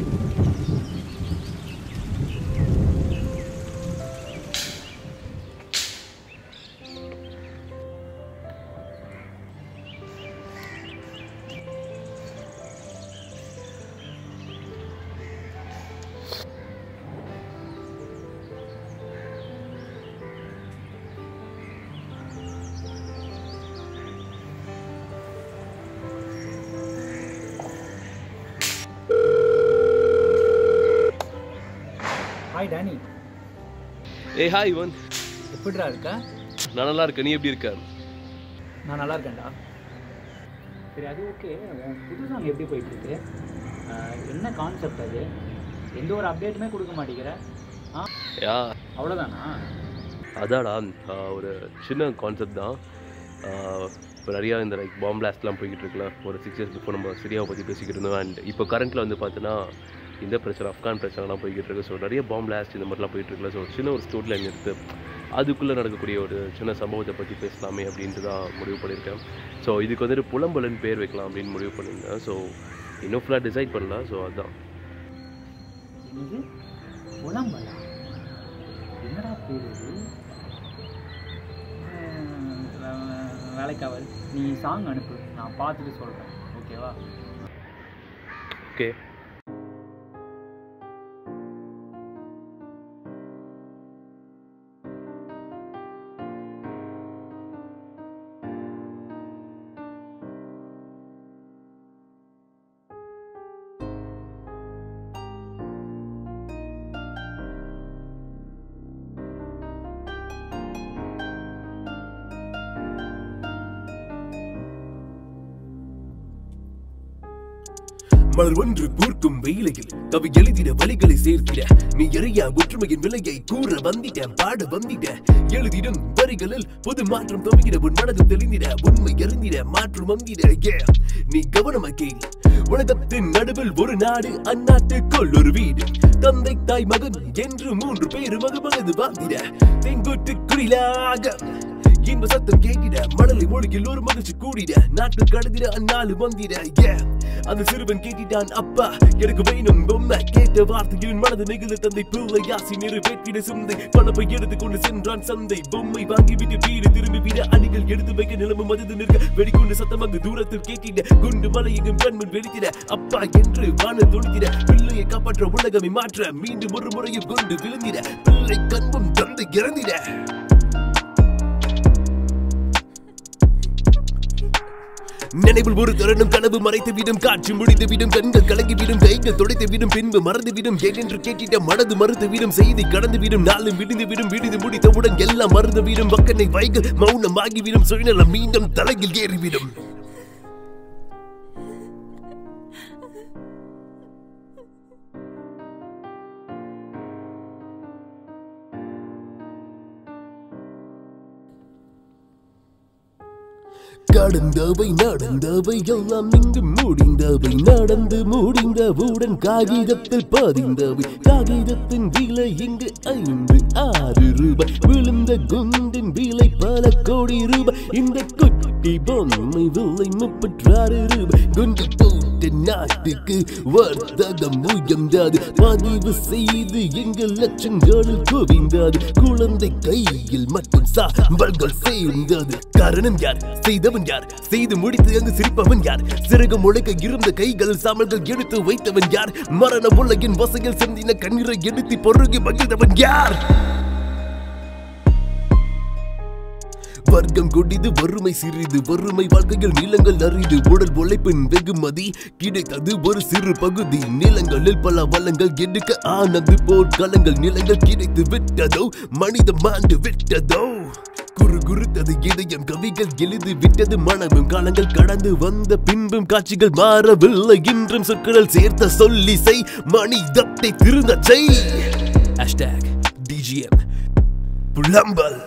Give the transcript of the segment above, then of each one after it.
Hi Danny ஏய் hi இவன் எப்படிடா இருக்க நான் நல்லா இருக்கேன் நீ எப்படி இருக்க நான் நல்லா இருக்கேன்டா சரி அது ஓகே உன் புது சாங் எப்படி போயிட்டு இருக்கு ஆஹ், என்ன கான்செப்ட் அது எந்த ஒரு அப்டேட்டுமே கொடுக்க மாட்டேங்கிற ஆ யா அவ்வளோதானா அதாடா ஆஹ் ஒரு சின்ன கான்செப்ட் தான் இப்போ நிறையா இந்த லைக் பாம் பிளாஸ்ட்லாம் போய்கிட்டு இருக்குல்ல ஒரு சிக்ஸ் இயர்ஸ் பிஃபோர் நம்ம சிரியாவை பற்றி பேசிக்கிட்டு இருந்தோம் அண்ட் இப்போ கரண்ட்டில் வந்து பார்த்தீங்கன்னா இந்த பிரச்சனை ஆப்கான் பிரச்சனைலாம் போய்கிட்டு இருக்கு ஸோ நிறைய பாம் பிளாஸ்ட் இந்த மாதிரிலாம் போயிட்டு இருக்குல்ல ஸோ சின்ன ஒரு ஸ்டோரி லைன் எடுத்து அதுக்குள்ளே நடக்கக்கூடிய ஒரு சின்ன சம்பவத்தை பற்றி பேசலாமே அப்படின்ட்டு தான் முடிவு பண்ணியிருக்கேன் ஸோ இதுக்கு வந்துட்டு புலம்பலன் பேர் வைக்கலாம் அப்படின்னு முடிவு பண்ணியிருந்தேன் ஸோ இன்னும் ஃபுல்லாக டிசைட் பண்ணல ஸோ அதுதான் என்னது புலம்பலா என்னடா பேர் இது ஆஹ், வே- வேலைக்காவல் நீ சாங் அனுப்பு நான் பார்த்துட்டு சொல்கிறேன் ஓகேவா ஓகே மலர் ஒன்று பூர்க்கும் வெயிலையில் கவி எழுதிட வழிகளை சேர்த்திட நீ எறியா ஒற்றுமையின் விலையை கூற வந்திட்ட பாட வந்திட்ட எழுதிடும் வரிகளில் புது மாற்றம் துவங்கிட உன் மனது தெளிந்திட உண்மை எறிந்திட மாற்றம் வந்திட Yeah. நீ கவனமா கேள் உலகத்தின் நடுவில் ஒரு நாடு அந்நாட்டுக்குள் ஒரு வீடு தந்தை தாய் மகன் என்று மூன்று பேரு மகமகது வாழ்ந்திட தெங்குட்டு குடிலாக இன்ப சத்தம் கேட்டிட மணலை மொழியில் ஒரு மகிழ்ச்சி கூடிட நாட்டு கடந்திட அந்நாள் வந்திட Yeah. அந்த சிறுவன் கேட்டிட்டான் அப்பா எனக்கு வேணும் பொம்மை கேட்ட வார்த்தையின் மனது நெகிழ தந்தை பிள்ளை யாசி நிறைவேற்றிட சிந்தை பணப்பை எடுத்து கொண்டு சென்றான் சந்தை பொம்மை வாங்கி விட்டு வீடு திரும்பி விட அடிகள் எடுத்து வைக்க நிலமும் மதித்து நிற்க வெடிக்கொண்டு சத்தம் அங்கு தூரத்தில் கேட்டிட குண்டு மலை எங்கும் கண்முன் வெடித்திட அப்பா என்று வான துணித்திட பிள்ளையை காப்பாற்ற உலகமை மாற்ற மீண்டும் ஒரு முறையும் கொண்டு விழுந்திட பிள்ளை கண்பும் தந்தை இறந்திட நினைவில் ஒரு தருணம் கனவு மறைத்து விடும் காட்சி முடித்து விடும் கண்கள் கலங்கி விடும் கைகள் துடைத்து விடும் பின்பு மறந்து விடும் ஏன் என்று கேட்டிட்ட மனது மறுத்து விடும் செய்தி கடந்து விடும் நாளும் விடுந்து விடும் விடுந்து முடித்தவுடன் எல்லாம் மறந்து விடும் வக்கனை வைகள் மௌனமாகி விடும் சுயநலம் மீண்டும் தலையில் ஏறிவிடும் கடந்தவை நடந்தவை எல்லாம் இங்கு முடிந்தவை நடந்து முடிந்தவுடன் காகிதத்தில் பதிந்தவை காகிதத்தின் விலை இங்கு ஐந்து ஆறு ரூபாய் விழுந்த குண்டின் விலை பல கோடி ரூபாய் இந்த குட்டி பொம்மை விலை முப்பத்தாறு ரூபாய் குண்டு போட்ட நாட்டுக்கு வர்த்தகம் உயர்ந்தது பதிவு செய்து எங்கள் லட்சங்களில் குவிந்தது குழந்தை கையில் மட்டும் சாம்பல்கள் சேர்ந்தது காரணம் யார் செய்தவன் யார் செய்து முடித்து அங்கு சிரிப்பவன் யார் சிறகு முளைக்க இருந்த கைகள் சாமல்கள் எடுத்து வைத்தவன் யார் மரண உலகின் வசையில் சிந்தின கண்ணீரை எடுத்து பொருகி மகிழ்ந்தவன் யார் வர்க்கம் கொடிது வறுமை சிறிது வறுமை வாழ்க்கையில் நிலங்கள் அரிது உடல் உழைப்பின் வெகுமதி கிடைத்தது ஒரு சிறு பகுதி நிலங்களில் பல வளங்கள் எடுக்க ஆனது போர்க்களங்கள் நிலங்கள் கிடைத்து விட்டதோ மனித மாண்டு விட்டதோ குறு குறுத்தது இதயம் கவிகள் எழுதி விட்டது மனமும் காலங்கள் கடந்து வந்த பின்பும் காட்சிகள் மாறவில்லை இன்றும் சொற்களில் சேர்த்த சொல்லி செய் மனிதத்தை திருந்த செய் ஹேஷ்டேக் டிஜிஎம் புலம்பல்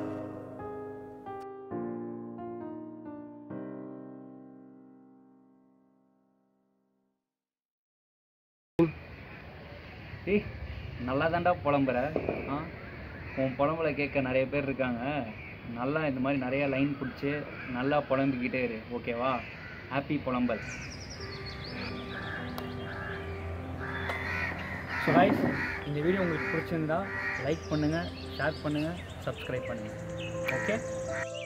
ஏய் நல்லா தான்டா புலம்புற ஆ உன் புலம்புல கேட்க நிறைய பேர் இருக்காங்க நல்லா இந்த மாதிரி நிறைய லைன் பிடிச்சி நல்லா புலம்பிக்கிட்டே இரு ஓகேவா ஹாப்பி புலம்பல் ஸோ கைஸ் இந்த வீடியோ உங்களுக்கு பிடிச்சிருந்தா லைக் பண்ணுங்கள் ஷேர் பண்ணுங்கள் சப்ஸ்கிரைப் பண்ணுங்கள் ஓகே